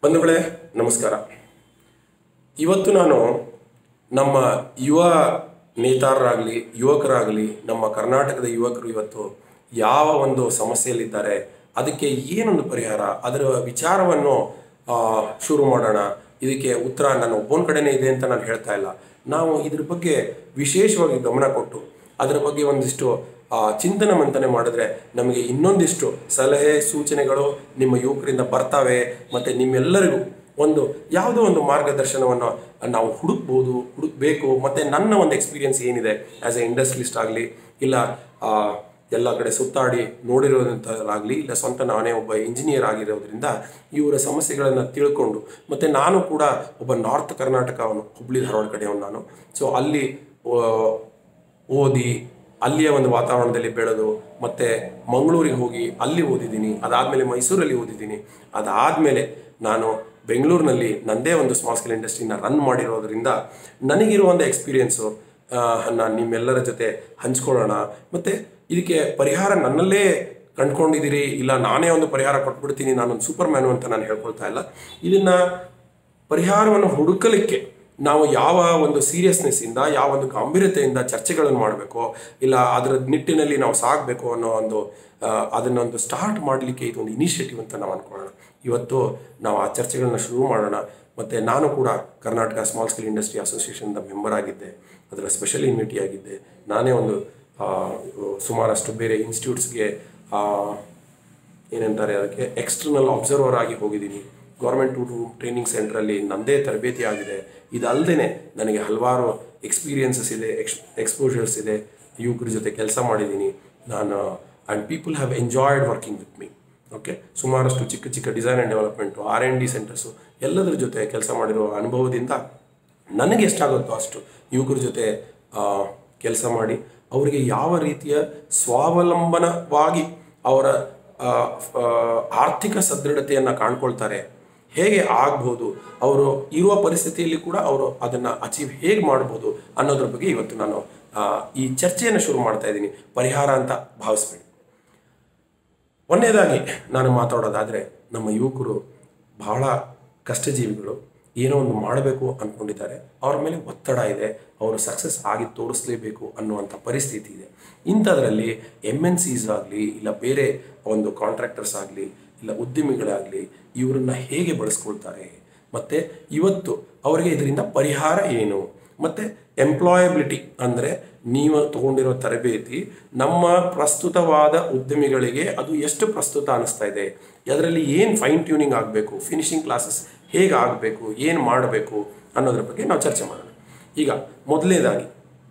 ಬಂಧುಗಳೇ ನಮಸ್ಕಾರ ಇವತ್ತು ನಾನು ನಮ್ಮ ಯುವ ನೇತಾರರಾಗಲಿ ಯುವಕರಾಗಲಿ ನಮ್ಮ ಕರ್ನಾಟಕದ ಯುವಕರು ಇವತ್ತು ಯಾವ ಒಂದು ಸಮಸ್ಯೆಯಲ್ಲಿದ್ದಾರೆ ಅದಕ್ಕೆ ಏನೊಂದು ಪರಿಹಾರ ಅದರ ವಿಚಾರವನ್ನು ಆ, ಶುರು ಮಾಡೋಣ ಇದಕ್ಕೆ ಉತ್ತರ ನನ್ನ ಒಬ್ಬನ ಕಡೆನೇ ಇದೆ ಅಂತ ನಾನು ಹೇಳ್ತಾ ಇಲ್ಲ ನಾವು ಇದ್ರ ಬಗ್ಗೆ ವಿಶೇಷವಾಗಿ ಗಮನ ಕೊಟ್ಟು ಅದರ ಬಗ್ಗೆ ಒಂದಿಷ್ಟು ಆ, ಚಿಂತನೆ ಮಂಥನೆ ಮಾಡಿದ್ರೆ ನಮಗೆ ಇನ್ನೊಂದಿಷ್ಟು ಸಲಹೆ ಸೂಚನೆಗಳು ನಿಮ್ಮ ಯುವಕರಿಂದ ಬರ್ತವೆ ಮತ್ತು ನಿಮ್ಮೆಲ್ಲರಿಗೂ ಒಂದು ಯಾವುದೋ ಒಂದು ಮಾರ್ಗದರ್ಶನವನ್ನು ನಾವು ಹುಡುಕ್ಬೋದು ಹುಡುಕ್ಬೇಕು ಮತ್ತು ನನ್ನ ಒಂದು ಎಕ್ಸ್ಪೀರಿಯನ್ಸ್ ಏನಿದೆ ಆ್ಯಸ್ ಎ ಇಂಡಸ್ಟ್ರಿಲಿಸ್ಟ್ ಆಗಲಿ ಇಲ್ಲ ಆ, ಎಲ್ಲ ಕಡೆ ಸುತ್ತಾಡಿ ನೋಡಿರೋದಂಥದ್ದಾಗಲಿ ಇಲ್ಲ ಸ್ವಂತ ನಾನೇ ಒಬ್ಬ ಇಂಜಿನಿಯರ್ ಆಗಿರೋದ್ರಿಂದ ಇವರ ಸಮಸ್ಯೆಗಳನ್ನು ತಿಳ್ಕೊಂಡು ಮತ್ತು ನಾನು ಕೂಡ ಒಬ್ಬ ನಾರ್ತ್ ಕರ್ನಾಟಕವನು ಹುಬ್ಳಿ ಧಾರವಾಡ ಕಡೆಯವನು ನಾನು ಸೊ ಅಲ್ಲಿ ಆ, ಓದಿ ಅಲ್ಲಿಯ ಒಂದು ವಾತಾವರಣದಲ್ಲಿ ಬೆಳೆದು ಮತ್ತೆ ಮಂಗಳೂರಿಗೆ ಹೋಗಿ ಅಲ್ಲಿ ಓದಿದ್ದೀನಿ ಅದಾದಮೇಲೆ ಮೈಸೂರಲ್ಲಿ ಓದಿದ್ದೀನಿ ಅದಾದಮೇಲೆ ನಾನು ಬೆಂಗಳೂರಿನಲ್ಲಿ ನನ್ನದೇ ಒಂದು ಸ್ಮಾಲ್ ಸ್ಕೇಲ್ ಇಂಡಸ್ಟ್ರಿನ ರನ್ ಮಾಡಿರೋದ್ರಿಂದ ನನಗಿರುವ ಒಂದು ಎಕ್ಸ್ಪೀರಿಯೆನ್ಸು ನಾನು ನಿಮ್ಮೆಲ್ಲರ ಜೊತೆ ಹಂಚ್ಕೊಳ್ಳೋಣ ಮತ್ತು ಇದಕ್ಕೆ ಪರಿಹಾರ ನನ್ನಲ್ಲೇ ಕಂಡ್ಕೊಂಡಿದ್ದೀರಿ ಇಲ್ಲ ನಾನೇ ಒಂದು ಪರಿಹಾರ ಕೊಟ್ಬಿಡ್ತೀನಿ ನಾನೊಂದು ಸೂಪರ್ ಮ್ಯಾನು ಅಂತ ನಾನು ಹೇಳ್ಕೊಳ್ತಾ ಇಲ್ಲ ಇದನ್ನು ಪರಿಹಾರವನ್ನು ಹುಡುಕಲಿಕ್ಕೆ ನಾವು ಯಾವ ಒಂದು ಸೀರಿಯಸ್ನೆಸ್ ಇಂದ ಯಾವ ಒಂದು ಗಾಂಭೀರ್ಯತೆಯಿಂದ ಚರ್ಚೆಗಳನ್ನು ಮಾಡಬೇಕು ಇಲ್ಲ ಅದರ ನಿಟ್ಟಿನಲ್ಲಿ ನಾವು ಸಾಗಬೇಕು ಅನ್ನೋ ಒಂದು ಆ, ಅದನ್ನೊಂದು ಸ್ಟಾರ್ಟ್ ಮಾಡಲಿಕ್ಕೆ ಇದೊಂದು ಇನಿಷಿಯೇಟಿವ್ ಅಂತ ನಾವು ಅನ್ಕೊಳ್ಳೋಣ ಇವತ್ತು ನಾವು ಆ ಚರ್ಚೆಗಳನ್ನ ಶುರು ಮಾಡೋಣ ಮತ್ತು ನಾನು ಕೂಡ ಕರ್ನಾಟಕ ಸ್ಮಾಲ್ ಸ್ಕೇಲ್ ಇಂಡಸ್ಟ್ರಿ ಅಸೋಸಿಯೇಷನ್ದ ಮೆಂಬರ್ ಆಗಿದ್ದೆ ಅದರ ಸ್ಪೆಷಲ್ ಇನ್ವಿಟಿ ಆಗಿದ್ದೆ ನಾನೇ ಒಂದು ಆ, ಸುಮಾರಷ್ಟು ಬೇರೆ ಇನ್ಸ್ಟಿಟ್ಯೂಟ್ಸ್ಗೆ ಏನಂತಾರೆ ಅದಕ್ಕೆ ಎಕ್ಸ್ಟರ್ನಲ್ ಅಬ್ಸರ್ವರ್ ಆಗಿ ಹೋಗಿದ್ದೀನಿ ಗೌರ್ಮೆಂಟ್ ಟು ಟ್ರೈನಿಂಗ್ ಸೆಂಟ್ರಲ್ಲಿ ನನ್ನದೇ ತರಬೇತಿ ಆಗಿದೆ ಇದಲ್ಲದೆ ನನಗೆ ಹಲವಾರು ಎಕ್ಸ್ಪೀರಿಯನ್ಸಸ್ ಇದೆ ಎಕ್ಸ್ ಎಕ್ಸ್ಪೋಜರ್ಸ್ ಇದೆ ಯುವಕರ ಜೊತೆ ಕೆಲಸ ಮಾಡಿದ್ದೀನಿ ನಾನು and people have enjoyed working with me okay ಸುಮಾರಷ್ಟು ಚಿಕ್ಕ ಚಿಕ್ಕ design and development R N D centres ಎಲ್ಲದರ ಜೊತೆ ಕೆಲಸ ಮಾಡಿರೋ ಅನುಭವದಿಂದ ನನಗೆ ಎಷ್ಟಾಗುತ್ತೋ ಅಷ್ಟು ಯುವಕರ ಜೊತೆ ಕೆಲಸ ಮಾಡಿ ಅವರಿಗೆ ಯಾವ ರೀತಿಯ ಸ್ವಾವಲಂಬನವಾಗಿ ಅವರ ಆ, ಆ, ಆರ್ಥಿಕ ಸದೃಢತೆಯನ್ನು ಕಾಣ್ಕೊಳ್ತಾರೆ ಹೇಗೆ ಆಗ್ಬೋದು ಅವರು ಇರುವ ಪರಿಸ್ಥಿತಿಯಲ್ಲಿ ಕೂಡ ಅವರು ಅದನ್ನು ಅಚೀವ್ ಹೇಗೆ ಮಾಡ್ಬೋದು ಅನ್ನೋದ್ರ ಬಗ್ಗೆ ಇವತ್ತು ನಾನು ಆ, ಈ ಚರ್ಚೆಯನ್ನು ಶುರು ಮಾಡ್ತಾ ಇದ್ದೀನಿ ಪರಿಹಾರ ಅಂತ ಭಾವಿಸ್ಬೇಡಿ ಒಂದನೇದಾಗಿ ನಾನು ಮಾತಾಡೋದಾದರೆ ನಮ್ಮ ಯುವಕರು ಬಹಳ ಕಷ್ಟಜೀವಿಗಳು ಏನೋ ಒಂದು ಮಾಡಬೇಕು ಅಂದ್ಕೊಂಡಿದ್ದಾರೆ ಅವ್ರ ಮೇಲೆ ಒತ್ತಡ ಇದೆ ಅವರು ಸಕ್ಸಸ್ ಆಗಿ ತೋರಿಸ್ಲೇಬೇಕು ಅನ್ನುವಂಥ ಪರಿಸ್ಥಿತಿ ಇದೆ ಇಂಥದ್ರಲ್ಲಿ ಎಮ್ ಎನ್ ಸಿಸ್ ಆಗಲಿ ಇಲ್ಲ ಬೇರೆ ಒಂದು ಕಾಂಟ್ರಾಕ್ಟರ್ಸ್ ಆಗಲಿ ಇಲ್ಲ ಉದ್ಯಮಿಗಳಾಗಲಿ ಇವರನ್ನ ಹೇಗೆ ಬಳಸ್ಕೊಳ್ತಾರೆ ಮತ್ತು ಇವತ್ತು ಅವರಿಗೆ ಇದರಿಂದ ಪರಿಹಾರ ಏನು ಮತ್ತು ಎಂಪ್ಲಾಯಬಿಲಿಟಿ ಅಂದರೆ ನೀವು ತಗೊಂಡಿರೋ ತರಬೇತಿ ನಮ್ಮ ಪ್ರಸ್ತುತವಾದ ಉದ್ಯಮಿಗಳಿಗೆ ಅದು ಎಷ್ಟು ಪ್ರಸ್ತುತ ಅನಿಸ್ತಾ ಇದೆ ಅದರಲ್ಲಿ ಏನು ಫೈನ್ ಟ್ಯೂನಿಂಗ್ ಆಗಬೇಕು ಫಿನಿಶಿಂಗ್ ಕ್ಲಾಸಸ್ ಹೇಗೆ ಆಗಬೇಕು ಏನು ಮಾಡಬೇಕು ಅನ್ನೋದ್ರ ಬಗ್ಗೆ ನಾವು ಚರ್ಚೆ ಮಾಡೋಣ ಈಗ ಮೊದಲನೇದಾಗಿ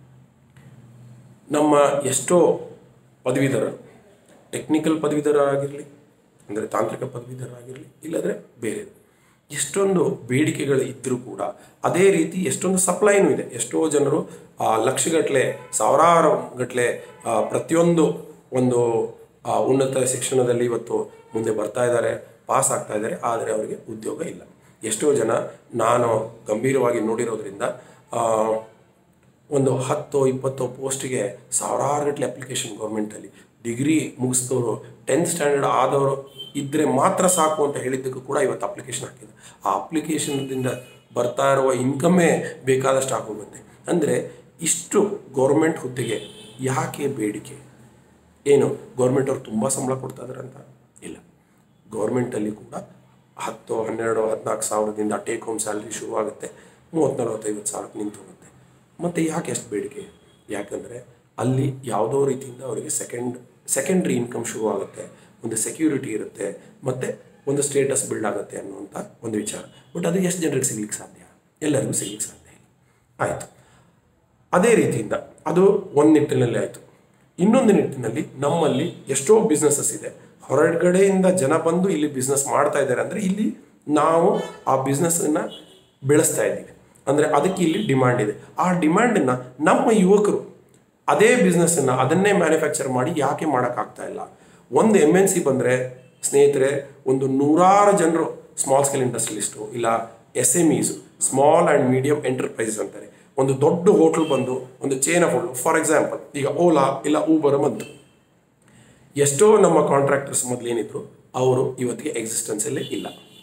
ನಮ್ಮ ಎಷ್ಟೋ ಪದವೀಧರರು ಟೆಕ್ನಿಕಲ್ ಪದವೀಧರರಾಗಿರಲಿ ಅಂದರೆ ತಾಂತ್ರಿಕ ಪದವೀಧರರಾಗಿರಲಿ ಇಲ್ಲದ್ರೆ ಬೇರೆ ಎಷ್ಟೊಂದು ಬೇಡಿಕೆಗಳು ಇದ್ದರೂ ಕೂಡ ಅದೇ ರೀತಿ ಎಷ್ಟೊಂದು ಸಪ್ಲೈನೂ ಇದೆ ಎಷ್ಟೋ ಜನರು ಆ, ಲಕ್ಷಗಟ್ಟಲೆ ಸಾವಿರಾರು ಗಟ್ಟಲೆ ಆ, ಪ್ರತಿಯೊಂದು ಒಂದು ಆ, ಉನ್ನತ ಶಿಕ್ಷಣದಲ್ಲಿ ಇವತ್ತು ಮುಂದೆ ಬರ್ತಾ ಇದ್ದಾರೆ ಪಾಸ್ ಆಗ್ತಾ ಇದ್ದಾರೆ ಆದರೆ ಅವರಿಗೆ ಉದ್ಯೋಗ ಇಲ್ಲ ಎಷ್ಟೋ ಜನ ನಾನು ಗಂಭೀರವಾಗಿ ನೋಡಿರೋದ್ರಿಂದ ಆ, ಒಂದು ಹತ್ತು ಇಪ್ಪತ್ತು ಪೋಸ್ಟಿಗೆ ಸಾವಿರಾರು ಗಟ್ಟಲೆ ಅಪ್ಲಿಕೇಶನ್ ಗೌರ್ಮೆಂಟಲ್ಲಿ ಡಿಗ್ರಿ ಮುಗಿಸಿದವರು ಟೆಂತ್ ಸ್ಟ್ಯಾಂಡರ್ಡ್ ಆದವರು ಇದ್ದರೆ ಮಾತ್ರ ಸಾಕು ಅಂತ ಹೇಳಿದ್ದಕ್ಕೂ ಕೂಡ ಇವತ್ತು ಅಪ್ಲಿಕೇಶನ್ ಹಾಕಿದೆ ಆ ಅಪ್ಲಿಕೇಶನ್ದಿಂದ ಬರ್ತಾ ಇರುವ ಇನ್ಕಮ್ಮೇ ಬೇಕಾದಷ್ಟು ಆಗೋಗುತ್ತೆ ಅಂದರೆ ಇಷ್ಟು ಗೌರ್ಮೆಂಟ್ ಹುದ್ದೆಗೆ ಯಾಕೆ ಬೇಡಿಕೆ ಏನು ಗೌರ್ಮೆಂಟ್ ಅವ್ರು ತುಂಬ ಸಂಬಳ ಕೊಡ್ತಾ ಇದಾರೆ ಅಂತ ಇಲ್ಲ ಗೌರ್ಮೆಂಟಲ್ಲಿ ಕೂಡ ಹತ್ತು ಹನ್ನೆರಡು ಹದಿನಾಲ್ಕು ಸಾವಿರದಿಂದ ಟೇಕ್ ಹೋಮ್ ಸ್ಯಾಲ್ರಿ ಶುರುವಾಗುತ್ತೆ ಮೂವತ್ತು ನಲವತ್ತೈವತ್ತು ಸಾವಿರಕ್ಕೆ ನಿಂತು ಹೋಗುತ್ತೆ ಮತ್ತು ಯಾಕೆ ಎಷ್ಟು ಬೇಡಿಕೆ ಯಾಕಂದರೆ ಅಲ್ಲಿ ಯಾವುದೋ ರೀತಿಯಿಂದ ಅವರಿಗೆ ಸೆಕೆಂಡ್ ಸೆಕೆಂಡ್ರಿ ಇನ್ಕಮ್ ಶುರುವಾಗುತ್ತೆ ಒಂದು ಸೆಕ್ಯೂರಿಟಿ ಇರುತ್ತೆ ಮತ್ತು ಒಂದು ಸ್ಟೇಟಸ್ ಬಿಲ್ಡ್ ಆಗುತ್ತೆ ಅನ್ನುವಂಥ ಒಂದು ವಿಚಾರ ಬಟ್ ಅದು ಎಷ್ಟು ಜನರಿಗೆ ಸಿಗ್ಲಿಕ್ಕೆ ಸಾಧ್ಯ ಎಲ್ಲರಿಗೂ ಸಿಗ್ಲಿಕ್ಕೆ ಸಾಧ್ಯ ಇಲ್ಲ ಆಯಿತು ಅದೇ ರೀತಿಯಿಂದ ಅದು ಒಂದು ನಿಟ್ಟಿನಲ್ಲಿ ಆಯಿತು ಇನ್ನೊಂದು ನಿಟ್ಟಿನಲ್ಲಿ ನಮ್ಮಲ್ಲಿ ಎಷ್ಟೋ ಬಿಸ್ನೆಸಸ್ ಇದೆ ಹೊರಗಡೆಯಿಂದ ಜನ ಬಂದು ಇಲ್ಲಿ ಬಿಸ್ನೆಸ್ ಮಾಡ್ತಾ ಇದ್ದಾರೆ ಅಂದರೆ ಇಲ್ಲಿ ನಾವು ಆ ಬಿಸ್ನೆಸ್ಸನ್ನು ಬೆಳೆಸ್ತಾ ಇದ್ದೀವಿ ಅಂದರೆ ಅದಕ್ಕೆ ಇಲ್ಲಿ ಡಿಮ್ಯಾಂಡ್ ಇದೆ ಆ ಡಿಮ್ಯಾಂಡನ್ನು ನಮ್ಮ ಯುವಕರು ಅದೇ ಬಿಸ್ನೆಸ್ಸನ್ನು ಅದನ್ನೇ ಮ್ಯಾನುಫ್ಯಾಕ್ಚರ್ ಮಾಡಿ ಯಾಕೆ ಮಾಡೋಕ್ಕಾಗ್ತಾ ಇಲ್ಲ ಒಂದು ಎಮ್ ಎನ್ ಸಿ ಬಂದರೆ ಸ್ನೇಹಿತರೆ ಒಂದು ನೂರಾರು ಜನರು ಸ್ಮಾಲ್ ಸ್ಕೇಲ್ ಇಂಡಸ್ಟ್ರಿಲಿಸ್ಟು ಇಲ್ಲ S M is small and medium enterprises ಅಂತಾರೆ ಒಂದು ದೊಡ್ಡ ಹೋಟ್ಲ್ ಬಂದು ಒಂದು chain of hotel for example ಈಗ ಓಲಾ ಇಲ್ಲ ಊಬರ್ ಬಂತು ಎಷ್ಟೋ ನಮ್ಮ ಕಾಂಟ್ರಾಕ್ಟರ್ಸ್ ಮೊದಲೇನಿದ್ರು ಅವರು ಇವತ್ತಿಗೆ ಎಕ್ಸಿಸ್ಟೆನ್ಸಲ್ಲೇ ಇಲ್ಲ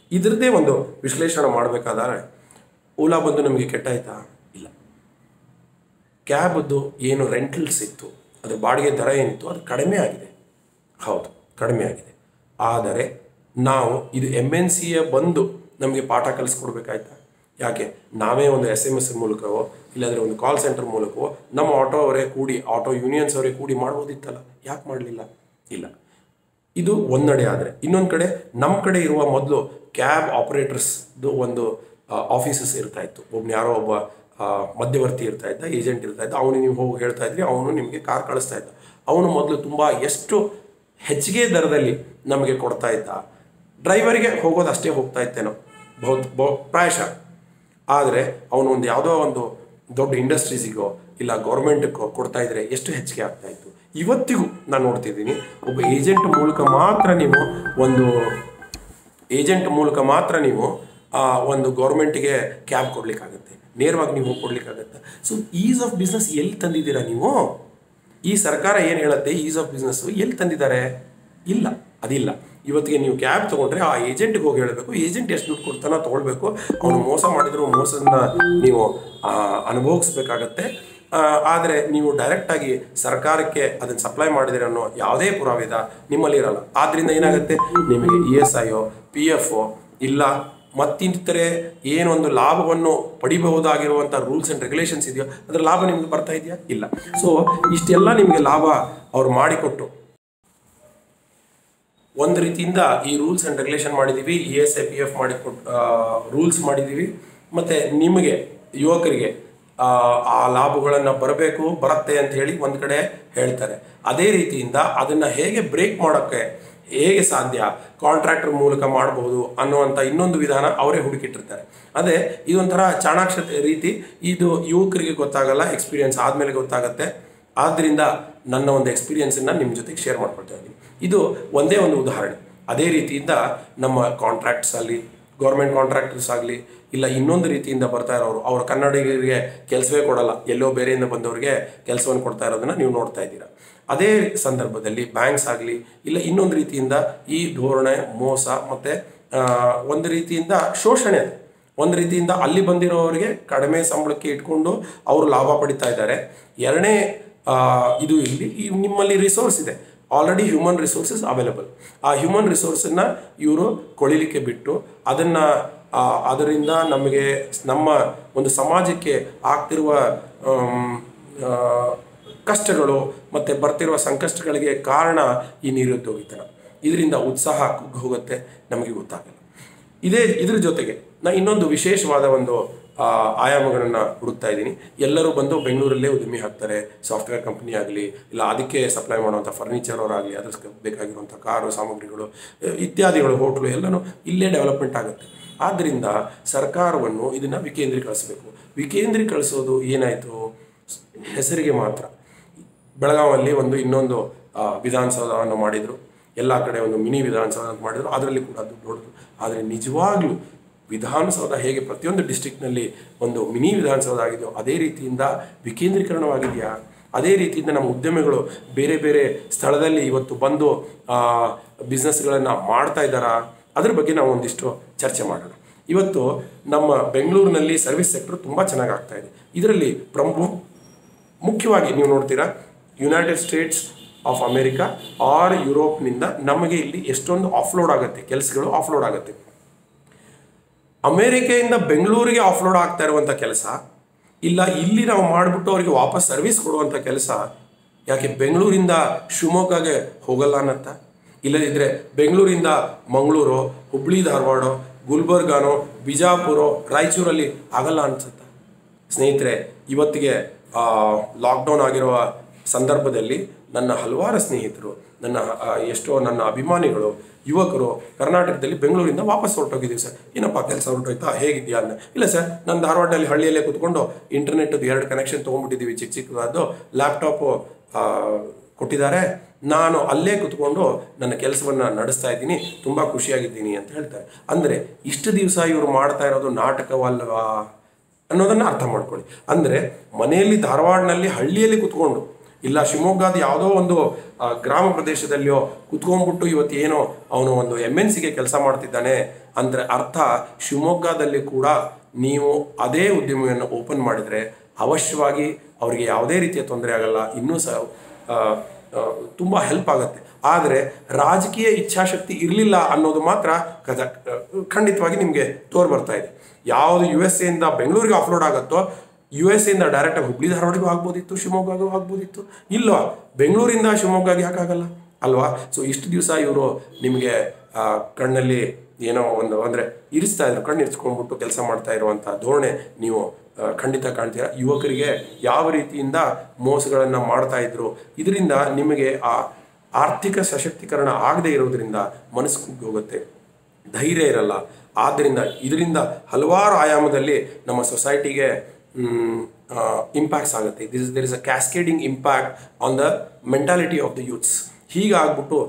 ಇದ್ರದ್ದೇ ಒಂದು ವಿಶ್ಲೇಷಣೆ ಮಾಡಬೇಕಾದ್ರೆ ಓಲಾ ಬಂದು ನಮಗೆ ಕೆಟ್ಟಾಯ್ತಾ ಇಲ್ಲ ಕ್ಯಾಬ್ದು ಏನು ರೆಂಟಲ್ಸ್ ಇತ್ತು ಅದ್ರ ಬಾಡಿಗೆ ದರ ಏನಿತ್ತು ಅದು ಕಡಿಮೆ ಆಗಿದೆ ಹೌದು ಕಡಿಮೆ ಆಗಿದೆ ಆದರೆ ನಾವು ಇದು ಎಮ್ ಎನ್ ಸಿಯ ಬಂದು ನಮಗೆ ಪಾಠ ಕಲಿಸ್ಕೊಡ್ಬೇಕಾಯ್ತಾ ಯಾಕೆ ನಾವೇ ಒಂದು ಎಸ್ ಎಮ್ ಎಸ್ ಮೂಲಕವೋ ಇಲ್ಲಾಂದರೆ ಒಂದು ಕಾಲ್ ಸೆಂಟರ್ ಮೂಲಕವೋ ನಮ್ಮ ಆಟೋ ಅವರೇ ಕೂಡಿ ಆಟೋ ಯೂನಿಯನ್ಸ್ ಅವರೇ ಕೂಡಿ ಮಾಡ್ಬೋದಿತ್ತಲ್ಲ ಯಾಕೆ ಮಾಡಲಿಲ್ಲ ಇಲ್ಲ ಇದು ಒಂದೆಡೆ ಆದರೆ ಇನ್ನೊಂದು ಕಡೆ ನಮ್ಮ ಕಡೆ ಇರುವ ಮೊದಲು ಕ್ಯಾಬ್ ಆಪರೇಟರ್ಸ್ದು ಒಂದು ಆಫೀಸಸ್ ಇರ್ತಾ ಇತ್ತು ಒಬ್ಬನ ಯಾರೋ ಒಬ್ಬ ಆ, ಮಧ್ಯವರ್ತಿ ಇರ್ತಾ ಇದ್ದ ಏಜೆಂಟ್ ಇರ್ತಾ ಇದ್ದ ಅವನಿಗೆ ನೀವು ಹೋಗಿ ಹೇಳ್ತಾ ಇದ್ರಿ ಅವನು ನಿಮಗೆ ಕಾರ್ ಕಳಿಸ್ತಾ ಇದ್ದ ಅವನು ಮೊದಲು ತುಂಬ ಎಷ್ಟು ಹೆಚ್ಚಿಗೆ ದರದಲ್ಲಿ ನಮಗೆ ಕೊಡ್ತಾ ಇದ್ದ ಡ್ರೈವರಿಗೆ ಹೋಗೋದು ಅಷ್ಟೇ ಹೋಗ್ತಾ ಇತ್ತೇನೋ ಬಹುತ್ ಬಹು ಪ್ರಾಯಶಃ ಆದರೆ ಅವನು ಒಂದು ಯಾವುದೋ ಒಂದು ದೊಡ್ಡ ಇಂಡಸ್ಟ್ರೀಸಿಗೋ ಇಲ್ಲ ಗೌರ್ಮೆಂಟ್ಗೋ ಕೊಡ್ತಾ ಇದ್ರೆ ಎಷ್ಟು ಹೆಚ್ಚಿಗೆ ಆಗ್ತಾ ಇತ್ತು ಇವತ್ತಿಗೂ ನಾನು ನೋಡ್ತಿದ್ದೀನಿ ಒಬ್ಬ ಏಜೆಂಟ್ ಮೂಲಕ ಮಾತ್ರ ನೀವು ಒಂದು ಏಜೆಂಟ್ ಮೂಲಕ ಮಾತ್ರ ನೀವು ಆ, ಒಂದು ಗೌರ್ಮೆಂಟಿಗೆ ಕ್ಯಾಬ್ ಕೊಡ್ಲಿಕ್ಕಾಗತ್ತೆ ನೇರವಾಗಿ ನೀವು ಹೋಗಿ ಕೊಡ್ಲಿಕ್ಕಾಗತ್ತೆ ಸೊ ಈಸ್ ಆಫ್ ಬಿಸ್ನೆಸ್ ಎಲ್ಲಿ ತಂದಿದ್ದೀರಾ ನೀವು ಈ ಸರ್ಕಾರ ಏನು ಹೇಳುತ್ತೆ ಈಸ್ ಆಫ್ ಬಿಸ್ನೆಸ್ ಎಲ್ಲಿ ತಂದಿದ್ದಾರೆ ಇಲ್ಲ ಅದಿಲ್ಲ ಇವತ್ತಿಗೆ ನೀವು ಕ್ಯಾಬ್ ತೊಗೊಂಡ್ರೆ ಆ ಏಜೆಂಟ್ಗೆ ಹೋಗಿ ಹೇಳಬೇಕು ಏಜೆಂಟ್ ಎಷ್ಟು ದುಡ್ಡು ಕೊಡ್ತಾನೋ ತೊಗೊಳ್ಬೇಕು ಅವನು ಮೋಸ ಮಾಡಿದ್ರು ಮೋಸನ ನೀವು ಆ, ಅನುಭವಿಸ್ಬೇಕಾಗತ್ತೆ ಆದರೆ ನೀವು ಡೈರೆಕ್ಟಾಗಿ ಸರ್ಕಾರಕ್ಕೆ ಅದನ್ನು ಸಪ್ಲೈ ಮಾಡಿದಿರ ಅನ್ನೋ ಯಾವುದೇ ಪುರಾವೆದ ನಿಮ್ಮಲ್ಲಿ ಇರಲ್ಲ ಆದ್ದರಿಂದ ಏನಾಗುತ್ತೆ ನಿಮಗೆ E S I P F ಇಲ್ಲ ಮತ್ತಿತರೆ ಏನೊಂದು ಲಾಭವನ್ನು ಪಡಿಬಹುದಾಗಿರುವಂಥ ರೂಲ್ಸ್ ಆ್ಯಂಡ್ ರೆಗ್ಯುಲೇಷನ್ಸ್ ಇದೆಯೋ ಅದರ ಲಾಭ ನಿಮ್ಗೆ ಬರ್ತಾ ಇದೆಯಾ ಇಲ್ಲ ಸೊ ಇಷ್ಟೆಲ್ಲ ನಿಮಗೆ ಲಾಭ ಅವ್ರು ಮಾಡಿಕೊಟ್ಟು ಒಂದು ರೀತಿಯಿಂದ ಈ ರೂಲ್ಸ್ ಆ್ಯಂಡ್ ರೆಗ್ಯುಲೇಷನ್ ಮಾಡಿದ್ದೀವಿ E S I P F ಮಾಡಿ ರೂಲ್ಸ್ ಮಾಡಿದ್ದೀವಿ ಮತ್ತು ನಿಮಗೆ ಯುವಕರಿಗೆ ಆ, ಆ ಲಾಭಗಳನ್ನು ಬರಬೇಕು ಬರುತ್ತೆ ಅಂತ ಹೇಳಿ ಒಂದು ಕಡೆ ಹೇಳ್ತಾರೆ ಅದೇ ರೀತಿಯಿಂದ ಅದನ್ನು ಹೇಗೆ ಬ್ರೇಕ್ ಮಾಡೋಕ್ಕೆ ಹೇಗೆ ಸಾಧ್ಯ ಕಾಂಟ್ರಾಕ್ಟರ್ ಮೂಲಕ ಮಾಡಬಹುದು ಅನ್ನುವಂಥ ಇನ್ನೊಂದು ವಿಧಾನ ಅವರೇ ಹುಡುಕಿಟ್ಟಿರ್ತಾರೆ ಅದೇ ಇದೊಂಥರ ಚಾಣಾಕ್ಷತೆ ರೀತಿ ಇದು ಯುವಕರಿಗೆ ಗೊತ್ತಾಗಲ್ಲ ಎಕ್ಸ್ಪೀರಿಯನ್ಸ್ ಆದಮೇಲೆ ಗೊತ್ತಾಗುತ್ತೆ ಆದ್ದರಿಂದ ನನ್ನ ಒಂದು ಎಕ್ಸ್ಪೀರಿಯನ್ಸನ್ನು ನಿಮ್ಮ ಜೊತೆಗೆ ಶೇರ್ ಮಾಡ್ಕೊಳ್ತಾ ಇದ್ದೀನಿ ಇದು ಒಂದೇ ಒಂದು ಉದಾಹರಣೆ ಅದೇ ರೀತಿಯಿಂದ ನಮ್ಮ ಕಾಂಟ್ರಾಕ್ಟ್ಸ್ ಆಗಲಿ ಗೌರ್ಮೆಂಟ್ ಕಾಂಟ್ರಾಕ್ಟರ್ಸ್ ಆಗಲಿ ಇಲ್ಲ ಇನ್ನೊಂದು ರೀತಿಯಿಂದ ಬರ್ತಾ ಇರೋರು ಅವ್ರ ಕನ್ನಡಿಗರಿಗೆ ಕೆಲಸವೇ ಕೊಡಲ್ಲ ಎಲ್ಲೋ ಬೇರೆಯಿಂದ ಬಂದವರಿಗೆ ಕೆಲಸವನ್ನು ಕೊಡ್ತಾ ಇರೋದನ್ನ ನೀವು ನೋಡ್ತಾ ಇದ್ದೀರಾ ಅದೇ ಸಂದರ್ಭದಲ್ಲಿ ಬ್ಯಾಂಕ್ಸ್ ಆಗಲಿ ಇಲ್ಲ ಇನ್ನೊಂದು ರೀತಿಯಿಂದ ಈ ಧೋರಣೆ ಮೋಸ ಮತ್ತು ಒಂದು ರೀತಿಯಿಂದ ಶೋಷಣೆ ಅದು ಒಂದು ರೀತಿಯಿಂದ ಅಲ್ಲಿ ಬಂದಿರೋರಿಗೆ ಕಡಿಮೆ ಸಂಬಳಕ್ಕೆ ಇಟ್ಕೊಂಡು ಅವರು ಲಾಭ ಪಡಿತಾ ಇದ್ದಾರೆ ಎರಡನೇ ಆ, ಇದು ಇಲ್ಲಿ ಈ ನಿಮ್ಮಲ್ಲಿ ರಿಸೋರ್ಸ್ ಇದೆ ಆಲ್ರೆಡಿ ಹ್ಯೂಮನ್ ರಿಸೋರ್ಸಸ್ ಅವೈಲಬಲ್ ಆ ಹ್ಯೂಮನ್ ರಿಸೋರ್ಸನ್ನು ಇವರು ಕೊಳಿಲಿಕ್ಕೆ ಬಿಟ್ಟು ಅದನ್ನು ಅದರಿಂದ ನಮಗೆ ನಮ್ಮ ಒಂದು ಸಮಾಜಕ್ಕೆ ಆಗ್ತಿರುವ ಆಮ್, ಆ, ಕಷ್ಟಗಳು ಮತ್ತು ಬರ್ತಿರುವ ಸಂಕಷ್ಟಗಳಿಗೆ ಕಾರಣ ಈ ನಿರುದ್ಯೋಗಿತನ ಇದರಿಂದ ಉತ್ಸಾಹ ಕುಗ್ಗಿ ಹೋಗುತ್ತೆ ನಮಗೆ ಗೊತ್ತಾಗಲ್ಲ ಇದೇ ಇದ್ರ ಜೊತೆಗೆ ನಾ ಇನ್ನೊಂದು ವಿಶೇಷವಾದ ಒಂದು ಆ, ಆಯಾಮಗಳನ್ನು ಹುಡುಕ್ತಾ ಇದ್ದೀನಿ ಎಲ್ಲರೂ ಬಂದು ಬೆಂಗಳೂರಲ್ಲೇ ಉದ್ಯಮಿ ಹಾಕ್ತಾರೆ ಸಾಫ್ಟ್ವೇರ್ ಕಂಪ್ನಿ ಆಗಲಿ ಇಲ್ಲ ಅದಕ್ಕೆ ಸಪ್ಲೈ ಮಾಡುವಂಥ ಫರ್ನಿಚರ್ ಅವರಾಗಲಿ ಅದಕ್ಕೆ ಬೇಕಾಗಿರುವಂಥ ಕಾರು ಸಾಮಗ್ರಿಗಳು ಅಹ್, ಇತ್ಯಾದಿಗಳು ಹೋಟ್ಲು ಎಲ್ಲನೂ ಇಲ್ಲೇ ಡೆವಲಪ್ಮೆಂಟ್ ಆಗುತ್ತೆ ಆದ್ದರಿಂದ ಸರ್ಕಾರವನ್ನು ಇದನ್ನು ವಿಕೇಂದ್ರೀಕರಿಸಬೇಕು ವಿಕೇಂದ್ರೀಕರಿಸೋದು ಏನಾಯಿತು ಹೆಸರಿಗೆ ಮಾತ್ರ ಬೆಳಗಾವಲ್ಲಿ ಒಂದು ಇನ್ನೊಂದು ಆ, ವಿಧಾನಸೌಧವನ್ನು ಮಾಡಿದರು ಎಲ್ಲ ಕಡೆ ಒಂದು ಮಿನಿ ವಿಧಾನಸೌಧ ಅಂತ ಮಾಡಿದರು ಅದರಲ್ಲಿ ಕೂಡ ದುಡ್ಡು ಹೊಡೆದು ಆದರೆ ನಿಜವಾಗ್ಲೂ ವಿಧಾನಸೌಧ ಹೇಗೆ ಪ್ರತಿಯೊಂದು ಡಿಸ್ಟಿಕ್ನಲ್ಲಿ ಒಂದು ಮಿನಿ ವಿಧಾನಸೌಧ ಆಗಿದೆಯೋ ಅದೇ ರೀತಿಯಿಂದ ವಿಕೇಂದ್ರೀಕರಣವಾಗಿದೆಯಾ ಅದೇ ರೀತಿಯಿಂದ ನಮ್ಮ ಉದ್ಯಮಿಗಳು ಬೇರೆ ಬೇರೆ ಸ್ಥಳದಲ್ಲಿ ಇವತ್ತು ಬಂದು ಬಿಸ್ನೆಸ್ಗಳನ್ನು ಮಾಡ್ತಾ ಇದ್ದಾರಾ ಅದ್ರ ಬಗ್ಗೆ ನಾವು ಒಂದಿಷ್ಟು ಚರ್ಚೆ ಮಾಡೋಣ ಇವತ್ತು ನಮ್ಮ ಬೆಂಗಳೂರಿನಲ್ಲಿ ಸರ್ವಿಸ್ ಸೆಕ್ಟರ್ ತುಂಬ ಚೆನ್ನಾಗಿ ಆಗ್ತಾ ಇದೆ ಇದರಲ್ಲಿ ಪ್ರಮುಖ ಮುಖ್ಯವಾಗಿ ನೀವು ನೋಡ್ತೀರಾ United States of America or ಯುರೋಪ್ನಿಂದ ನಮಗೆ ಇಲ್ಲಿ ಎಷ್ಟೊಂದು ಆಫ್ಲೋಡ್ ಆಗುತ್ತೆ ಕೆಲಸಗಳು ಆಫ್ಲೋಡ್ ಆಗುತ್ತೆ ಅಮೇರಿಕೆಯಿಂದ ಬೆಂಗಳೂರಿಗೆ ಆಫ್ಲೋಡ್ ಆಗ್ತಾ ಇರುವಂಥ ಕೆಲಸ ಇಲ್ಲ ಇಲ್ಲಿ ನಾವು ಮಾಡಿಬಿಟ್ಟು ಅವರಿಗೆ ವಾಪಸ್ ಸರ್ವಿಸ್ ಕೊಡುವಂಥ ಕೆಲಸ ಯಾಕೆ ಬೆಂಗಳೂರಿಂದ ಶಿವಮೊಗ್ಗಗೆ ಹೋಗಲ್ಲ ಅನ್ನತ್ತ ಇಲ್ಲದಿದ್ದರೆ ಬೆಂಗಳೂರಿಂದ ಮಂಗಳೂರು ಹುಬ್ಳಿ ಧಾರವಾಡ ಗುಲ್ಬರ್ಗಾನೋ ಬಿಜಾಪುರೋ ರಾಯಚೂರಲ್ಲಿ ಆಗಲ್ಲ ಅನ್ಸುತ್ತೆ ಸ್ನೇಹಿತರೆ ಇವತ್ತಿಗೆ ಲಾಕ್ಡೌನ್ ಆಗಿರುವ ಸಂದರ್ಭದಲ್ಲಿ ನನ್ನ ಹಲವಾರು ಸ್ನೇಹಿತರು ನನ್ನ ಆ, ಎಷ್ಟೋ ನನ್ನ ಅಭಿಮಾನಿಗಳು ಯುವಕರು ಕರ್ನಾಟಕದಲ್ಲಿ ಬೆಂಗಳೂರಿಂದ ವಾಪಸ್ ಹೊರಟೋಗಿದ್ದೀವಿ ಸರ್ ಏನಪ್ಪ ಕೆಲಸ ಹೊರಟೋಯ್ತಾ ಹೇಗಿದೆಯಾ ಅಂತ ಇಲ್ಲ ಸರ್ ನಾನು ಧಾರವಾಡದಲ್ಲಿ ಹಳ್ಳಿಯಲ್ಲೇ ಕೂತ್ಕೊಂಡು ಇಂಟರ್ನೆಟ್ದು ಎರಡು ಕನೆಕ್ಷನ್ ತೊಗೊಂಡ್ಬಿಟ್ಟಿದ್ದೀವಿ ಚಿಕ್ಕ ಚಿಕ್ಕದಾದ್ದು ಲ್ಯಾಪ್ಟಾಪು ಕೊಟ್ಟಿದ್ದಾರೆ ನಾನು ಅಲ್ಲೇ ಕೂತ್ಕೊಂಡು ನನ್ನ ಕೆಲಸವನ್ನು ನಡೆಸ್ತಾ ಇದ್ದೀನಿ ತುಂಬ ಖುಷಿಯಾಗಿದ್ದೀನಿ ಅಂತ ಹೇಳ್ತಾರೆ ಅಂದರೆ ಇಷ್ಟು ದಿವಸ ಇವರು ಮಾಡ್ತಾ ಇರೋದು ನಾಟಕವಲ್ವಾ ಅನ್ನೋದನ್ನು ಅರ್ಥ ಮಾಡ್ಕೊಳ್ಳಿ ಅಂದರೆ ಮನೆಯಲ್ಲಿ ಧಾರವಾಡನಲ್ಲಿ ಹಳ್ಳಿಯಲ್ಲಿ ಕೂತ್ಕೊಂಡು ಇಲ್ಲ ಶಿವಮೊಗ್ಗದ ಯಾವುದೋ ಒಂದು ಆ, ಗ್ರಾಮ ಪ್ರದೇಶದಲ್ಲಿಯೋ ಕುತ್ಕೊಂಡ್ಬಿಟ್ಟು ಇವತ್ತು ಏನೋ ಅವನು ಒಂದು ಎಮ್ ಎನ್ ಸಿಗೆ ಕೆಲಸ ಮಾಡ್ತಿದ್ದಾನೆ ಅಂದರೆ ಅರ್ಥ ಶಿವಮೊಗ್ಗದಲ್ಲಿ ಕೂಡ ನೀವು ಅದೇ ಉದ್ಯಮವನ್ನು ಓಪನ್ ಮಾಡಿದರೆ ಅವಶ್ಯವಾಗಿ ಅವರಿಗೆ ಯಾವುದೇ ರೀತಿಯ ತೊಂದರೆ ಆಗಲ್ಲ ಇನ್ನೂ ಸಹ ಆ, ಆ, ತುಂಬ ಹೆಲ್ಪ್ ಆಗುತ್ತೆ ಆದರೆ ರಾಜಕೀಯ ಇಚ್ಛಾಶಕ್ತಿ ಇರಲಿಲ್ಲ ಅನ್ನೋದು ಮಾತ್ರ ಕದ ಖಂಡಿತವಾಗಿ ನಿಮಗೆ ತೋರ್ ಬರ್ತಾ ಇದೆ ಯಾವುದು ಯು ಎಸ್ ಎಯಿಂದ ಬೆಂಗಳೂರಿಗೆ ಆಫ್ಲೋಡ್ ಆಗುತ್ತೋ ಯು ಎಸ್ ಎಯಿಂದ ಡೈರೆಕ್ಟಾಗಿ ಹುಬ್ಳಿ ಧಾರವಾಡಿಗೂ ಆಗ್ಬೋದಿತ್ತು ಶಿವಮೊಗ್ಗಗೂ ಆಗ್ಬೋದಿತ್ತು ಇಲ್ವಾ ಬೆಂಗಳೂರಿಂದ ಶಿವಮೊಗ್ಗಗೆ ಯಾಕಾಗಲ್ಲ ಅಲ್ವಾ ಸೊ ಇಷ್ಟು ದಿವಸ ಇವರು ನಿಮಗೆ ಆ, ಕಣ್ಣಲ್ಲಿ ಏನೋ ಒಂದು ಅಂದರೆ ಇರಿಸ್ತಾ ಇದ್ರು ಕಣ್ಣು ಇರಿಸ್ಕೊಂಡ್ಬಿಟ್ಟು ಕೆಲಸ ಮಾಡ್ತಾ ಇರುವಂಥ ಧೋರಣೆ ನೀವು ಆ, ಖಂಡಿತ ಕಾಣ್ತೀರಾ ಯುವಕರಿಗೆ ಯಾವ ರೀತಿಯಿಂದ ಮೋಸಗಳನ್ನು ಮಾಡ್ತಾ ಇದ್ರು ಇದರಿಂದ ನಿಮಗೆ ಆ ಆರ್ಥಿಕ ಸಶಕ್ತೀಕರಣ ಆಗದೇ ಇರೋದ್ರಿಂದ ಮನಸ್ಸು ಕುಗ್ಗಿ ಹೋಗುತ್ತೆ ಧೈರ್ಯ ಇರಲ್ಲ ಆದ್ದರಿಂದ ಇದರಿಂದ ಹಲವಾರು ಆಯಾಮದಲ್ಲಿ ನಮ್ಮ ಸೊಸೈಟಿಗೆ ಇಂಪ್ಯಾಕ್ಟ್ಸ್ ಆಗುತ್ತೆ this is there is a cascading impact on the mentality of the youths ಹೀಗಾಗ್ಬಿಟ್ಟು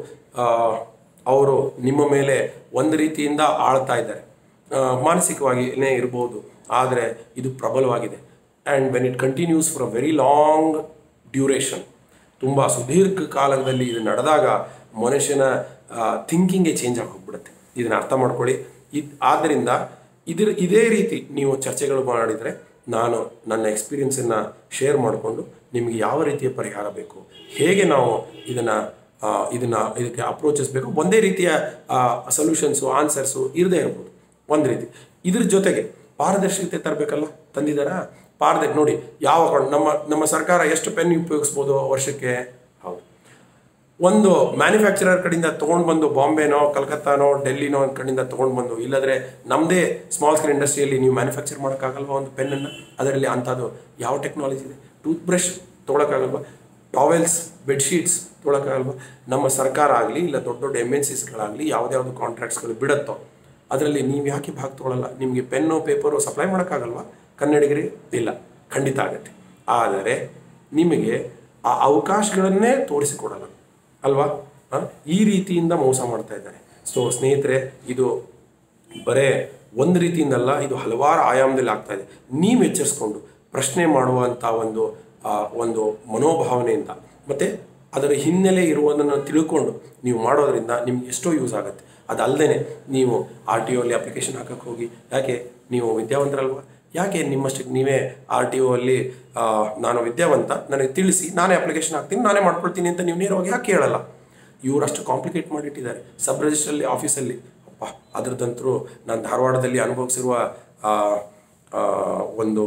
ಅವರು ನಿಮ್ಮ ಮೇಲೆ ಒಂದು ರೀತಿಯಿಂದ ಆಳ್ತಾ ಇದ್ದಾರೆ ಆ, ಮಾನಸಿಕವಾಗಿಯೇ ಇರ್ಬೋದು ಆದರೆ ಇದು ಪ್ರಬಲವಾಗಿದೆ and when it continues for a very long duration ತುಂಬ ಸುದೀರ್ಘ ಕಾಲದಲ್ಲಿ ಇದು ನಡೆದಾಗ ಮನುಷ್ಯನ ಥಿಂಕಿಂಗೇ ಚೇಂಜ್ ಆಗಿ ಹೋಗ್ಬಿಡುತ್ತೆ ಇದನ್ನು ಅರ್ಥ ಮಾಡ್ಕೊಳ್ಳಿ ಇದು ಆದ್ದರಿಂದ ಇದ್ರ ಇದೇ ರೀತಿ ನೀವು ಚರ್ಚೆಗಳು ಮಾಡಿದರೆ ನಾನು ನನ್ನ ಎಕ್ಸ್ಪೀರಿಯನ್ಸನ್ನು ಶೇರ್ ಮಾಡಿಕೊಂಡು ನಿಮಗೆ ಯಾವ ರೀತಿಯ ಪರಿಹಾರ ಬೇಕು ಹೇಗೆ ನಾವು ಇದನ್ನು ಇದನ್ನು ಇದಕ್ಕೆ ಅಪ್ರೋಚಸ್ ಬೇಕು ಒಂದೇ ರೀತಿಯ ಸೊಲ್ಯೂಷನ್ಸು ಆನ್ಸರ್ಸು ಇರದೇ ಇರ್ಬೋದು ಒಂದು ರೀತಿ ಇದ್ರ ಜೊತೆಗೆ ಪಾರದರ್ಶಕತೆ ತರಬೇಕಲ್ಲ ತಂದಿದ್ದಾರಾ ಪಾರದರ್ಶಕ ನೋಡಿ ಯಾವ ಅಕೌಂಟ್ ನಮ್ಮ ನಮ್ಮ ಸರ್ಕಾರ ಎಷ್ಟು ಪೆನ್ ಉಪಯೋಗಿಸ್ಬೋದು ವರ್ಷಕ್ಕೆ ಹೌದು ಒಂದು ಮ್ಯಾನುಫ್ಯಾಕ್ಚರರ್ ಕಡೆಯಿಂದ ತೊಗೊಂಡು ಬಂದು ಬಾಂಬೆನೋ ಕಲ್ಕತ್ತಾನೋ ಡೆಲ್ಲಿನೋ ಒಂದ್ ಕಡೆಯಿಂದ ತೊಗೊಂಡು ಬಂದು ಇಲ್ಲದ್ರೆ ನಮ್ಮದೇ ಸ್ಮಾಲ್ ಸ್ಕೇಲ್ ಇಂಡಸ್ಟ್ರಿಯಲ್ಲಿ ನೀವು ಮ್ಯಾನುಫ್ಯಾಕ್ಚರ್ ಮಾಡೋಕ್ಕಾಗಲ್ವಾ ಒಂದು ಪೆನ್ನನ್ನು ಅದರಲ್ಲಿ ಅಂಥದ್ದು ಯಾವ ಟೆಕ್ನಾಲಜಿ ಇದೆ ಟೂತ್ ಬ್ರಷ್ ತೊಗೊಳಕ್ಕಾಗಲ್ವಾ ಟಾವೆಲ್ಸ್ ಬೆಡ್ಶೀಟ್ಸ್ ತೊಗೊಳಕ್ಕಾಗಲ್ವಾ ನಮ್ಮ ಸರ್ಕಾರ ಆಗಲಿ ಇಲ್ಲ ದೊಡ್ಡ ದೊಡ್ಡ ಎಮ್ ಎನ್ ಸಿಸ್ಗಳಾಗಲಿ ಯಾವುದ್ಯಾವುದು ಕಾಂಟ್ರಾಕ್ಟ್ಸ್ಗಳು ಬಿಡುತ್ತೋ ಅದರಲ್ಲಿ ನೀವು ಯಾಕೆ ಭಾಗ ತೊಗೊಳಲ್ಲ ನಿಮಗೆ ಪೆನ್ನು ಪೇಪರು ಸಪ್ಲೈ ಮಾಡೋಕ್ಕಾಗಲ್ವಾ ಕನ್ನಡಿಗರಿ ಇಲ್ಲ ಖಂಡಿತ ಆಗುತ್ತೆ ಆದರೆ ನಿಮಗೆ ಆ ಅವಕಾಶಗಳನ್ನೇ ತೋರಿಸಿಕೊಡಲ್ಲ ಅಲ್ವಾ ಆ? ಈ ರೀತಿಯಿಂದ ಮೋಸ ಮಾಡ್ತಾ ಇದ್ದಾರೆ ಸೊ ಸ್ನೇಹಿತರೆ ಇದು ಬರೇ ಒಂದು ರೀತಿಯಿಂದಲ್ಲ ಇದು ಹಲವಾರು ಆಯಾಮದಲ್ಲಿ ಆಗ್ತಾ ಇದೆ ನೀವು ಎಚ್ಚರಿಸ್ಕೊಂಡು ಪ್ರಶ್ನೆ ಮಾಡುವಂಥ ಒಂದು ಆ, ಒಂದು ಮನೋಭಾವನೆಯಿಂದ ಮತ್ತು ಅದರ ಹಿನ್ನೆಲೆ ಇರುವುದನ್ನು ತಿಳ್ಕೊಂಡು ನೀವು ಮಾಡೋದ್ರಿಂದ ನಿಮ್ಗೆ ಎಷ್ಟೋ ಯೂಸ್ ಆಗುತ್ತೆ ಅದಲ್ಲದೆ ನೀವು ಆರ್ ಟಿ ಒಲ್ಲಿ ಅಪ್ಲಿಕೇಶನ್ ಹಾಕಕ್ಕೆ ಹೋಗಿ ಯಾಕೆ ನೀವು ವಿದ್ಯಾವಂತರಲ್ವಾ ಯಾಕೆ ನಿಮ್ಮಷ್ಟಕ್ಕೆ ನೀವೇ ಆರ್ ಟಿ ಒ ಅಲ್ಲಿ ಆ, ನಾನು ವಿದ್ಯಾವಂತ ನನಗೆ ತಿಳಿಸಿ ನಾನೇ ಅಪ್ಲಿಕೇಶನ್ ಹಾಕ್ತೀನಿ ನಾನೇ ಮಾಡ್ಕೊಳ್ತೀನಿ ಅಂತ ನೀವು ನೇರವಾಗಿ ಯಾಕೆ ಹೇಳಲ್ಲ ಇವರು ಅಷ್ಟು ಕಾಂಪ್ಲಿಕೇಟ್ ಮಾಡಿಟ್ಟಿದ್ದಾರೆ ಸಬ್ ರಿಜಿಸ್ಟ್ರಲ್ಲಿ ಆಫೀಸಲ್ಲಿ ಅಪ್ಪ ಅದ್ರದಂತರೂ ನಾನು ಧಾರವಾಡದಲ್ಲಿ ಅನುಭವಿಸಿರುವ ಆ, ಆ, ಒಂದು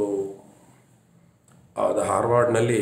ಆ, ಧಾರವಾಡನಲ್ಲಿ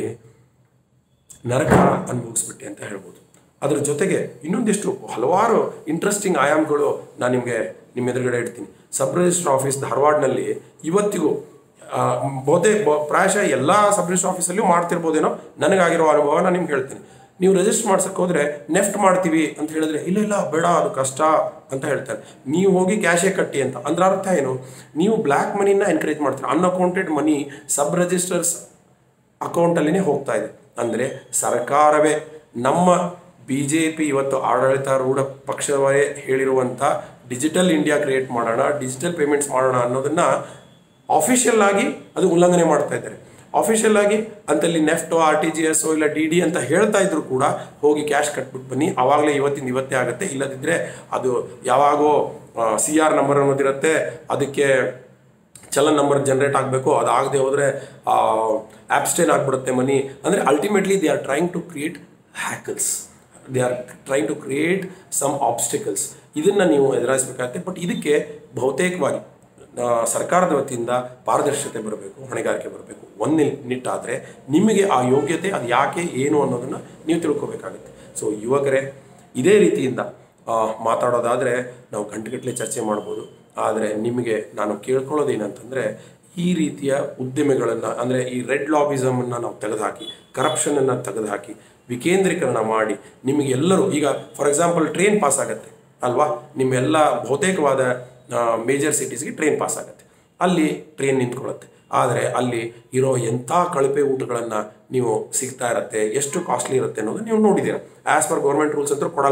ನರಕ ಅನುಭವಿಸ್ಬಿಟ್ಟೆ ಅಂತ ಹೇಳ್ಬೋದು ಅದ್ರ ಜೊತೆಗೆ ಇನ್ನೊಂದಿಷ್ಟು ಹಲವಾರು ಇಂಟ್ರೆಸ್ಟಿಂಗ್ ಆಯಾಮಗಳು ನಾನು ನಿಮಗೆ ನಿಮ್ಮ ಎದುರುಗಡೆ ಇಡ್ತೀನಿ ಸಬ್ ರಿಜಿಸ್ಟರ್ ಆಫೀಸ್ ಧಾರವಾಡನಲ್ಲಿ ಇವತ್ತಿಗೂ ಆ, ಬಹುತೇಕ ಬ- ಪ್ರಾಯಶಃ ಎಲ್ಲ ಸಬ್ ರಿಜಿಸ್ಟರ್ ಆಫೀಸಲ್ಲಿಯೂ ಮಾಡ್ತಿರ್ಬೋದೇನೋ ನನಗಾಗಿರೋ ಅನುಭವ ನಾನು ನಿಮ್ಗೆ ಹೇಳ್ತೀನಿ ನೀವು ರಿಜಿಸ್ಟರ್ ಮಾಡ್ಸಕ್ಕೆ ಹೋದ್ರೆ ನೆಫ್ಟ್ ಮಾಡ್ತೀವಿ ಅಂತ ಹೇಳಿದ್ರೆ ಇಲ್ಲ ಇಲ್ಲ ಬೇಡ ಅದು ಕಷ್ಟ ಅಂತ ಹೇಳ್ತಾರೆ ನೀವು ಹೋಗಿ ಕ್ಯಾಶೇ ಕಟ್ಟಿ ಅಂತ ಅಂದ್ರೆ ಅರ್ಥ ಏನು ನೀವು ಬ್ಲ್ಯಾಕ್ ಮನಿನ ಎನ್ಕರೇಜ್ ಮಾಡ್ತೀರಾ ಅನ್ಅಕೌಂಟೆಡ್ ಮನಿ ಸಬ್ ರಿಜಿಸ್ಟರ್ಸ್ ಅಕೌಂಟಲ್ಲಿನೇ ಹೋಗ್ತಾ ಇದೆ ಅಂದರೆ ಸರ್ಕಾರವೇ ನಮ್ಮ ಬಿ ಜೆ ಪಿ ಇವತ್ತು ಆಡಳಿತಾರೂಢ ಪಕ್ಷವೇ ಹೇಳಿರುವಂಥ ಡಿಜಿಟಲ್ ಇಂಡಿಯಾ ಕ್ರಿಯೇಟ್ ಮಾಡೋಣ ಡಿಜಿಟಲ್ ಪೇಮೆಂಟ್ಸ್ ಮಾಡೋಣ ಅನ್ನೋದನ್ನ ಆಫಿಷಿಯಲ್ ಆಗಿ ಅದು ಉಲ್ಲಂಘನೆ ಮಾಡ್ತಾ ಇದ್ದಾರೆ ಆಫಿಷಿಯಲ್ ಆಗಿ ಅಂತಲ್ಲಿ ನೆಫ್ಟೋ ಆರ್ ಟಿ ಜಿ ಎಸ್ ಇಲ್ಲ ಡಿ ಡಿ ಅಂತ ಹೇಳ್ತಾ ಇದ್ರು ಕೂಡ ಹೋಗಿ ಕ್ಯಾಶ್ ಕಟ್ಬಿಟ್ಟು ಬನ್ನಿ ಅವಾಗಲೇ ಇವತ್ತಿಂದ ಇವತ್ತೇ ಆಗುತ್ತೆ ಇಲ್ಲದಿದ್ದರೆ ಅದು ಯಾವಾಗೋ ಸಿ ಆರ್ ನಂಬರ್ ಅನ್ನೋದಿರುತ್ತೆ ಅದಕ್ಕೆ ಚಲನ್ ನಂಬರ್ ಜನರೇಟ್ ಆಗಬೇಕು ಅದಾಗದೆ ಹೋದರೆ ಆಬ್ಸ್ಟೇನ್ ಆಗಿಬಿಡುತ್ತೆ ಮನಿ ಅಂದರೆ ultimately they are trying to create hackles they are trying to create some obstacles ಇದನ್ನು ನೀವು ಎದುರಾಯಿಸಬೇಕಾಗುತ್ತೆ ಬಟ್ ಇದಕ್ಕೆ ಬಹುತೇಕವಾಗಿ ಆ, ಸರ್ಕಾರದ ವತಿಯಿಂದ ಪಾರದರ್ಶಕತೆ ಬರಬೇಕು ಹೊಣೆಗಾರಿಕೆ ಬರಬೇಕು ಒಂದು ನಿಲ್ ನಿಟ್ಟಾದರೆ ನಿಮಗೆ ಆ ಯೋಗ್ಯತೆ ಅದು ಯಾಕೆ ಏನು ಅನ್ನೋದನ್ನು ನೀವು ತಿಳ್ಕೊಬೇಕಾಗುತ್ತೆ ಸೊ ಯುವಕರೇ ಇದೇ ರೀತಿಯಿಂದ ಆ, ಮಾತಾಡೋದಾದರೆ ನಾವು ಗಂಟೆಗಟ್ಟಲೆ ಚರ್ಚೆ ಮಾಡ್ಬೋದು ಆದರೆ ನಿಮಗೆ ನಾನು ಕೇಳ್ಕೊಳ್ಳೋದೇನಂತಂದರೆ ಈ ರೀತಿಯ ಉದ್ಯಮಿಗಳನ್ನು ಅಂದರೆ ಈ ರೆಡ್ ಲಾಬಿಸಮನ್ನು ನಾವು ತೆಗೆದುಹಾಕಿ ಕರಪ್ಷನನ್ನು ತೆಗೆದುಹಾಕಿ ವಿಕೇಂದ್ರೀಕರಣ ಮಾಡಿ ನಿಮಗೆ ಎಲ್ಲರೂ ಈಗ ಫಾರ್ ಎಕ್ಸಾಂಪಲ್ ಟ್ರೈನ್ ಪಾಸ್ ಆಗುತ್ತೆ ಅಲ್ವಾ ನಿಮ್ಮೆಲ್ಲ ಬಹುತೇಕವಾದ ಮೇಜರ್ ಸಿಟೀಸ್ಗೆ ಟ್ರೈನ್ ಪಾಸ್ ಆಗುತ್ತೆ ಅಲ್ಲಿ ಟ್ರೈನ್ ನಿಂತ್ಕೊಳ್ಳುತ್ತೆ ಆದರೆ ಅಲ್ಲಿ ಇರೋ ಎಂಥ ಕಳಪೆ ಊಟಗಳನ್ನು ನೀವು ಸಿಗ್ತಾ ಇರುತ್ತೆ ಎಷ್ಟು ಕಾಸ್ಟ್ಲಿ ಇರುತ್ತೆ ಅನ್ನೋದು ನೀವು ನೋಡಿದ್ದೀರ ಆ್ಯಸ್ ಪರ್ ಗೌರ್ಮೆಂಟ್ ರೂಲ್ಸ್ ಅಂತೂ ಕೊಡಲ್ಲ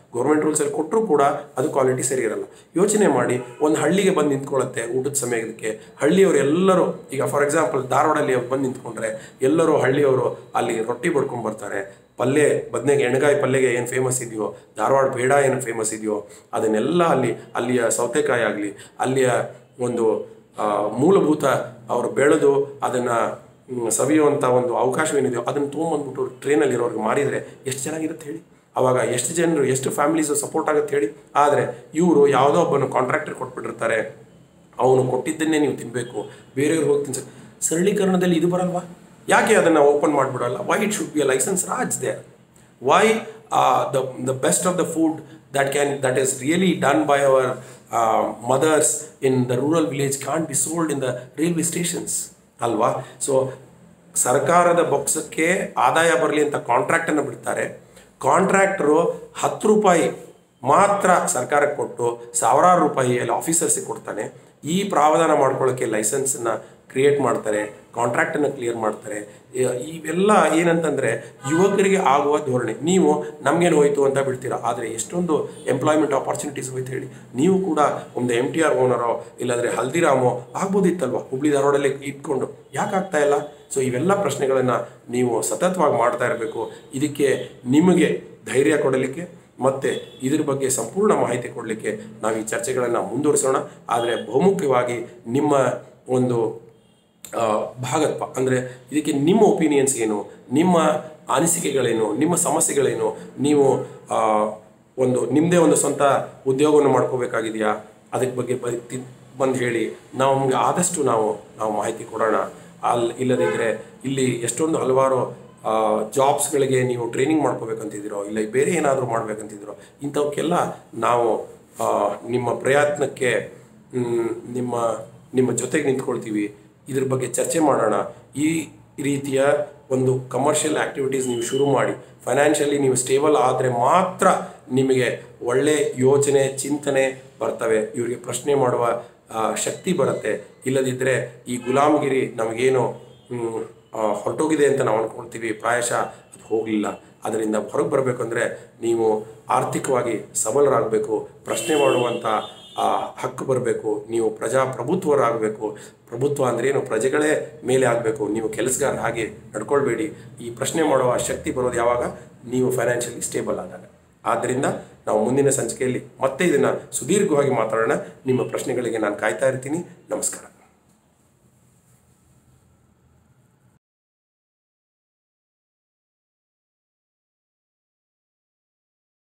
ಗೌರ್ಮೆಂಟ್ ರೂಲ್ಸಲ್ಲಿ ಕೊಟ್ಟರೂ ಕೂಡ ಅದು ಕ್ವಾಲಿಟಿ ಸರಿ ಇರಲ್ಲ ಯೋಚನೆ ಮಾಡಿ ಒಂದು ಹಳ್ಳಿಗೆ ಬಂದು ನಿಂತ್ಕೊಳ್ಳುತ್ತೆ ಊಟದ ಸಮಯಕ್ಕೆ ಹಳ್ಳಿಯವರು ಎಲ್ಲರೂ ಈಗ ಫಾರ್ ಎಕ್ಸಾಂಪಲ್ ಧಾರವಾಡಲ್ಲಿ ಬಂದು ನಿಂತ್ಕೊಂಡ್ರೆ ಎಲ್ಲರೂ ಹಳ್ಳಿಯವರು ಅಲ್ಲಿ ರೊಟ್ಟಿ ಬಡ್ಕೊಂಡು ಬರ್ತಾರೆ ಪಲ್ಯ ಬದನೆಗೆ ಎಣ್ಗಾಯಿ ಪಲ್ಯಗೆ ಏನು ಫೇಮಸ್ ಇದೆಯೋ ಧಾರವಾಡ ಬೇಡ ಏನು ಫೇಮಸ್ ಇದೆಯೋ ಅದನ್ನೆಲ್ಲ ಅಲ್ಲಿ ಅಲ್ಲಿಯ ಸೌತೆಕಾಯಿ ಆಗಲಿ ಅಲ್ಲಿಯ ಒಂದು ಆ, ಮೂಲಭೂತ ಅವರು ಬೆಳೆದು ಅದನ್ನು ಸವಿಯುವಂಥ ಒಂದು ಅವಕಾಶವೇನಿದೆಯೋ ಅದನ್ನು ತೊಗೊಂಬಂದ್ಬಿಟ್ಟು ಟ್ರೈನಲ್ಲಿ ಇರೋರಿಗೆ ಮಾರಿದರೆ ಎಷ್ಟು ಚೆನ್ನಾಗಿರುತ್ತೆ ಹೇಳಿ ಅವಾಗ ಎಷ್ಟು ಜನರು ಎಷ್ಟು ಫ್ಯಾಮಿಲೀಸು ಸಪೋರ್ಟ್ ಆಗುತ್ತೆ ಹೇಳಿ ಆದರೆ ಇವರು ಯಾವುದೋ ಒಬ್ಬನು ಕಾಂಟ್ರಾಕ್ಟರ್ ಕೊಟ್ಬಿಟ್ಟಿರ್ತಾರೆ ಅವನು ಕೊಟ್ಟಿದ್ದನ್ನೇ ನೀವು ತಿನ್ನಬೇಕು ಬೇರೆಯವ್ರು ಹೋಗಿ ತಿನ್ಸ ಸರಳೀಕರಣದಲ್ಲಿ ಇದು ಬರಲ್ವಾ ಯಾಕೆ ಅದನ್ನು ಓಪನ್ ಮಾಡಿಬಿಡಲ್ಲ why it should be a licence raj there why uh, the, the best of the food that can that is really done by our uh, mothers in the rural village can't be sold in the railway stations ಅಲ್ವಾ so ಸರ್ಕಾರದ ಬೊಕ್ಸಕ್ಕೆ ಆದಾಯ ಬರಲಿ ಅಂತ ಕಾಂಟ್ರಾಕ್ಟನ್ನು ಬಿಡ್ತಾರೆ contractor ಹತ್ತು ರೂಪಾಯಿ ಮಾತ್ರ ಸರ್ಕಾರಕ್ಕೆ ಕೊಟ್ಟು ಸಾವಿರಾರು ರೂಪಾಯಿ ಅಲ್ಲಿ ಆಫೀಸರ್ಸಿಗೆ ಕೊಡ್ತಾನೆ ಈ ಪ್ರಾವಧಾನ ಮಾಡ್ಕೊಳ್ಳೋಕ್ಕೆ ಲೈಸೆನ್ಸನ್ನ ಕ್ರಿಯೇಟ್ ಮಾಡ್ತಾರೆ ಕಾಂಟ್ರಾಕ್ಟನ್ನು ಕ್ಲಿಯರ್ ಮಾಡ್ತಾರೆ ಇ- ಇವೆಲ್ಲ ಏನಂತಂದರೆ ಯುವಕರಿಗೆ ಆಗುವ ಧೋರಣೆ ನೀವು ನಮಗೇನು ಹೋಯ್ತು ಅಂತ ಬಿಡ್ತೀರಾ ಆದರೆ ಎಷ್ಟೊಂದು ಎಂಪ್ಲಾಯ್ಮೆಂಟ್ ಆಪರ್ಚುನಿಟೀಸ್ ಹೋಯ್ತು ಹೇಳಿ ನೀವು ಕೂಡ ಒಂದು ಎಮ್ ಟಿ ಆರ್ ಓನರೋ ಇಲ್ಲಾಂದರೆ ಹಲ್ದಿರಾಮೋ ಆಗ್ಬೋದಿತ್ತಲ್ವ ಹುಬ್ಳಿ ಧಾರವಾಡಲ್ಲಿ ಇಟ್ಕೊಂಡು ಯಾಕೆ ಆಗ್ತಾ ಇಲ್ಲ ಸೊ ಇವೆಲ್ಲ ಪ್ರಶ್ನೆಗಳನ್ನು ನೀವು ಸತತವಾಗಿ ಮಾಡ್ತಾ ಇರಬೇಕು ಇದಕ್ಕೆ ನಿಮಗೆ ಧೈರ್ಯ ಕೊಡಲಿಕ್ಕೆ ಮತ್ತು ಇದ್ರ ಬಗ್ಗೆ ಸಂಪೂರ್ಣ ಮಾಹಿತಿ ಕೊಡಲಿಕ್ಕೆ ನಾವು ಈ ಚರ್ಚೆಗಳನ್ನು ಮುಂದುವರಿಸೋಣ ಆದರೆ ಬಹುಮುಖ್ಯವಾಗಿ ನಿಮ್ಮ ಒಂದು ಆ, ಭಾಗತ್ವ ಅಂದರೆ ಇದಕ್ಕೆ ನಿಮ್ಮ ಒಪಿನಿಯನ್ಸ್ ಏನು ನಿಮ್ಮ ಅನಿಸಿಕೆಗಳೇನು ನಿಮ್ಮ ಸಮಸ್ಯೆಗಳೇನು ನೀವು ಆ, ಒಂದು ನಿಮ್ಮದೇ ಒಂದು ಸ್ವಂತ ಉದ್ಯೋಗವನ್ನು ಮಾಡ್ಕೋಬೇಕಾಗಿದೆಯಾ ಅದಕ್ಕೆ ಬಗ್ಗೆ ಬ- ಬಂದು ಹೇಳಿ ನಾವು ನಮಗೆ ಆದಷ್ಟು ನಾವು ನಾವು ಮಾಹಿತಿ ಕೊಡೋಣ ಅಲ್ಲಿ ಇಲ್ಲದಿದ್ದರೆ ಇಲ್ಲಿ ಎಷ್ಟೊಂದು ಹಲವಾರು ಜಾಬ್ಸ್ಗಳಿಗೆ ನೀವು ಟ್ರೈನಿಂಗ್ ಮಾಡ್ಕೋಬೇಕಂತಿದ್ದೀರೋ ಇಲ್ಲ ಬೇರೆ ಏನಾದರೂ ಮಾಡ್ಬೇಕಂತಿದ್ದೀರೋ ಇಂಥವಕ್ಕೆಲ್ಲ ನಾವು ಆ, ನಿಮ್ಮ ಪ್ರಯತ್ನಕ್ಕೆ ಮ್, ನಿಮ್ಮ ನಿಮ್ಮ ಜೊತೆಗೆ ನಿಂತ್ಕೊಳ್ತೀವಿ ಇದ್ರ ಬಗ್ಗೆ ಚರ್ಚೆ ಮಾಡೋಣ ಈ ರೀತಿಯ ಒಂದು ಕಮರ್ಷಿಯಲ್ ಆ್ಯಕ್ಟಿವಿಟೀಸ್ ನೀವು ಶುರು ಮಾಡಿ ಫೈನಾನ್ಷಿಯಲಿ ನೀವು ಸ್ಟೇಬಲ್ ಆದರೆ ಮಾತ್ರ ನಿಮಗೆ ಒಳ್ಳೆ ಯೋಚನೆ ಚಿಂತನೆ ಬರ್ತವೆ ಇವರಿಗೆ ಪ್ರಶ್ನೆ ಮಾಡುವ ಆ, ಶಕ್ತಿ ಬರುತ್ತೆ ಇಲ್ಲದಿದ್ದರೆ ಈ ಗುಲಾಮಗಿರಿ ನಮಗೇನು ಮ್, ಆ, ಹೊರಟೋಗಿದೆ ಅಂತ ನಾವು ಅಂದ್ಕೊಳ್ತೀವಿ ಪ್ರಾಯಶಃ ಅದು ಹೋಗಲಿಲ್ಲ ಅದರಿಂದ ಹೊರಗೆ ಬರಬೇಕು ಅಂದರೆ ನೀವು ಆರ್ಥಿಕವಾಗಿ ಸಬಲರಾಗಬೇಕು ಪ್ರಶ್ನೆ ಮಾಡುವಂಥ ಆ, ಹಕ್ಕು ಬರಬೇಕು ನೀವು ಪ್ರಜಾಪ್ರಭುತ್ವರಾಗಬೇಕು ಪ್ರಭುತ್ವ ಅಂದ್ರೆ ಏನು ಪ್ರಜೆಗಳೇ ಮೇಲೆ ಆಗಬೇಕು ನೀವು ಕೆಲಸಗಾರ ಹಾಗೆ ನಡ್ಕೊಳ್ಬೇಡಿ ಈ ಪ್ರಶ್ನೆ ಮಾಡುವ ಶಕ್ತಿ ಬರೋದು ಯಾವಾಗ ನೀವು ಫೈನಾನ್ಷಿಯಲಿ ಸ್ಟೇಬಲ್ ಆದಾಗ ಆದ್ದರಿಂದ ನಾವು ಮುಂದಿನ ಸಂಚಿಕೆಯಲ್ಲಿ ಮತ್ತೆ ಇದನ್ನು ಸುದೀರ್ಘವಾಗಿ ಮಾತಾಡೋಣ ನಿಮ್ಮ ಪ್ರಶ್ನೆಗಳಿಗೆ ನಾನು ಕಾಯ್ತಾ ಇರ್ತೀನಿ ನಮಸ್ಕಾರ